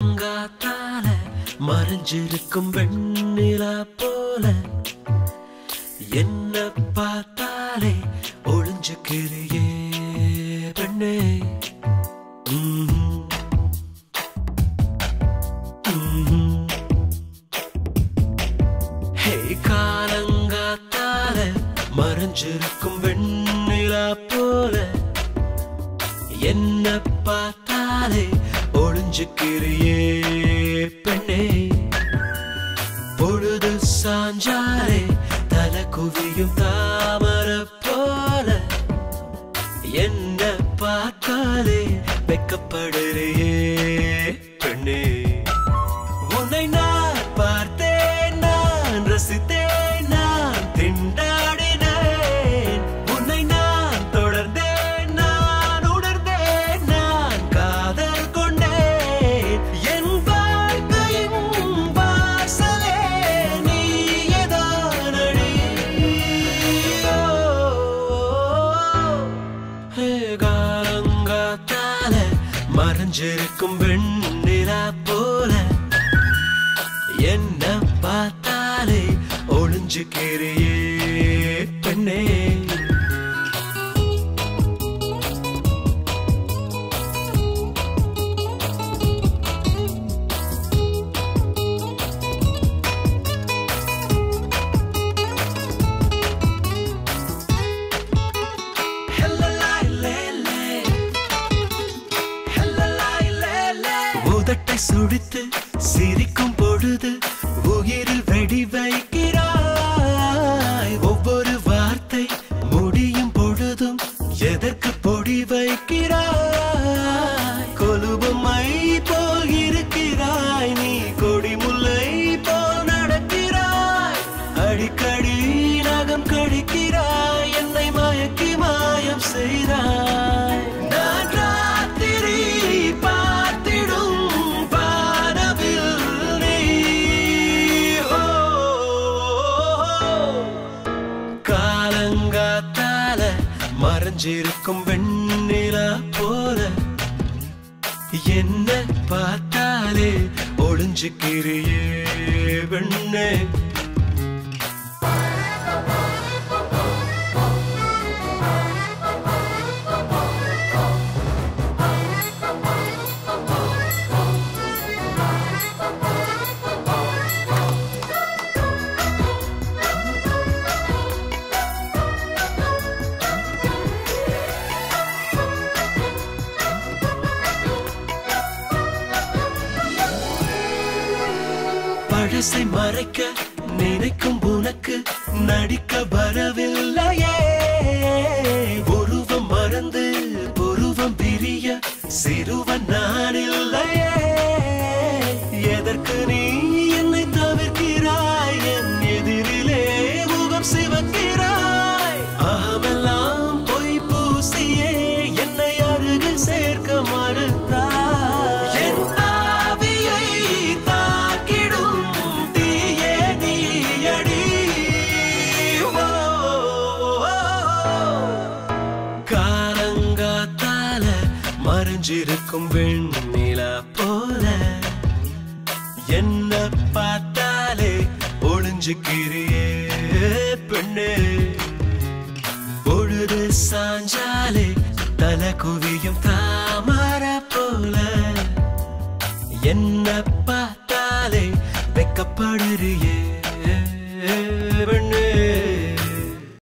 காலங்காத்தால மறைஞ்சிருக்கும் வெண்ணிலா போல என்ன பார்த்தாலே ஒளிஞ்சுக்கிறியே பெண்ணே ம்ஹும். ம்ஹும். ஹே காலங்காத்தால மறைஞ்சிருக்கும் வெண்ணிலா போல என்ன பார்த்தாலே ஒளிஞ்சுக்கிறியே பெண்ணே பொழுது சாஞ்சாலே தலை குவியும் தாமர போல என்ன பார்த்தாலே வெக்கப்படுறியே பெண்ணே உன்னை நான் பார்த்தேன் நான் ரசித்தேன் நான் திண்டாடினேன் உன்னை நான் தொடர்ந்தேன் நான் உணர்ந்தேன் நான் காதல் கொண்டேன் என் வாழ்க்கையின் வாசலே நீயேதானடி. ஹே, காலங்காத்தால மறைஞ்சிருக்கும் வெண்ணிலா போல என்ன பார்த்தாலே ஒளிஞ்சுக்கிறியே பெண்ணே உதட்டை சுடித்து சிரிக்கும் பொழுது உயிர் வெடி வைக்கிறாய் ஒவ்வொரு வார்த்தை முடியும் பொழுதும் எதற்கு பொடி வைக்கிறாய் கொலுபமை போல் இருக்கிறாய் நீ கொடிமுல்லை போல் நடக்கிறாய் அடிக்கடி நகம் கடிக்கிறாய் என்னை மயக்கி மாயம் செய்தாய் நான் ராத்திரி பார்த்திடும் வானவில் நீ ஓ, காலங்காத்தால மறைஞ்சிருக்கும் வெண்ணிலா போல என்ன பார்த்தாலே ஒளிஞ்சுக்கிறியே வெண்ணே பழசை மறைக்க நினைக்கும் உனக்கு நடிக்க வரவில்லையே உருவம் மறந்து புருவம் பிரிய சிறுவன் நான் இல்லையே எதற்கு நீ என்னை தவிர்க்கிறாய் என் எதிரிலே முகம் சிவக்கிறாய் அகமெல்லாம் பொய் பூசியே என்னை அருகில் சேர்க்க மறுத்தாய் என் ஆவியை தாக்கிடும் தீயே நீயடி ஓ, ஓ, காலங்காத்தால மறைஞ்சிருக்கும் வெண்ணிலா போல என்ன பார்த்தாலே ஒளிஞ்சுக்கிறியே பெண்ணே பொழுது சாஞ்சாலே தலை குவியும் தாமர போல என்ன பார்த்தாலே வெக்கப்படுறியே பெண்ணே